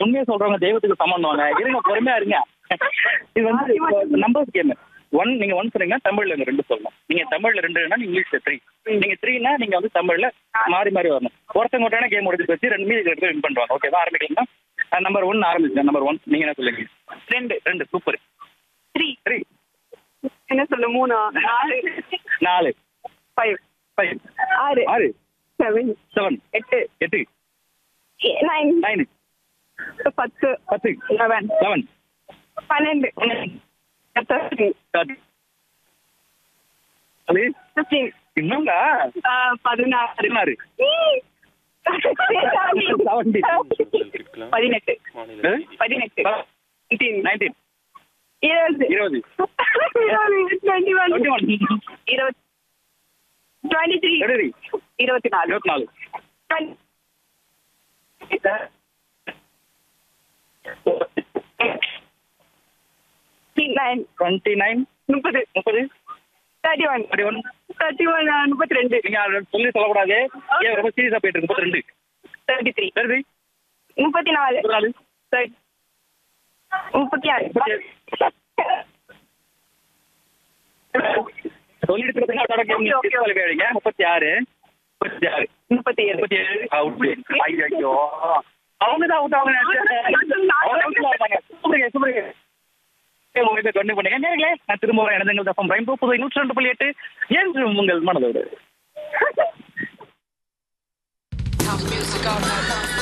உண்மையை சொல்றவங்க தெய்வத்துக்கு சம்பந்தம் இருங்க பொறுமையா இருங்க இது வந்து நம்பர்ஸ் கேம் ஒன் நீங்க ஒன் சொன்னீங்கன்னா தமிழ்ல இருந்து ரெண்டு சொல்லணும் நீங்க தமிழ்ல ரெண்டுனா இங்கிலீஷ்ல த்ரீ நீங்க த்ரீனா நீங்க வந்து தமிழ்ல மாறி மாறி வரணும் ஒருத்தங்க ஒருத்தான கேம் முடிச்சு வச்சு ரெண்டு மீதி ரெண்டு வின் பண்ணுவாங்க ஓகேவா ஆரம்பிக்கலாமா நம்பர் ஒன் ஆரம்பிச்சேன் நம்பர் ஒன் நீங்க என்ன சொல்லுங்க ரெண்டு ரெண்டு சூப்பர் த்ரீ த்ரீ என்ன சொல்ல மூணு நாலு நாலு ஃபைவ் ஃபைவ் ஆறு ஆறு செவன் செவன் எட்டு எட்டு நைன் நைன் பத்து பத்து லெவன் லெவன் பன்னெண்டு தேர்ட்டின் அது ஃபிஃப்டீன் இன்னும்டா பதினாறு பதினாறு பதினெட்டு பதினெட்டு நைன்டீன் இருபது இருபது டுவெண்ட்டி ஒன் டுவெண்ட்டி ஒன் இருபது டுவெண்ட்டி த்ரீ இருபது இருபத்தி நாலு இருபத்தி நாலு நைன் டுவெண்ட்டி நைன் முப்பது முப்பது thirty one thirty one thirty one முப்பத்தி ரெண்டு நீங்க அதை சொல்லி சொல்லக்கூடாது ஏன் ரொம்ப சீரியஸா போயிட்டு இருக்கு முப்பத்தி ரெண்டு தேர்ட்டி த்ரீ தேர்ட்டி முப்பத்தி நாலு முப்பத்தி நாலு thirty- முப்பத்தி ஆறு சொல்லிட்டு இருக்கிறதுங்க அதோட கேம் Okay, okay, okay. கேளுங்க முப்பத்தி ஆறு முப்பத்தி ஆறு முப்பத்தி ஏழு முப்பத்தி ஏழு அவுட் ஐயோ அவங்க தான் அவுட் அவங்க சூப்பருங்க சூப்பருங்க உங்களை கொண்டு பண்ணீங்க நேர்களே நான் திரும்ப வரேன் எனதுங்கள் தப்பம் ரெயின்போ புதுவை நூற்றி ரெண்டு புள்ளி எட்டு என்று உங்கள் மனதோடு House music all night long.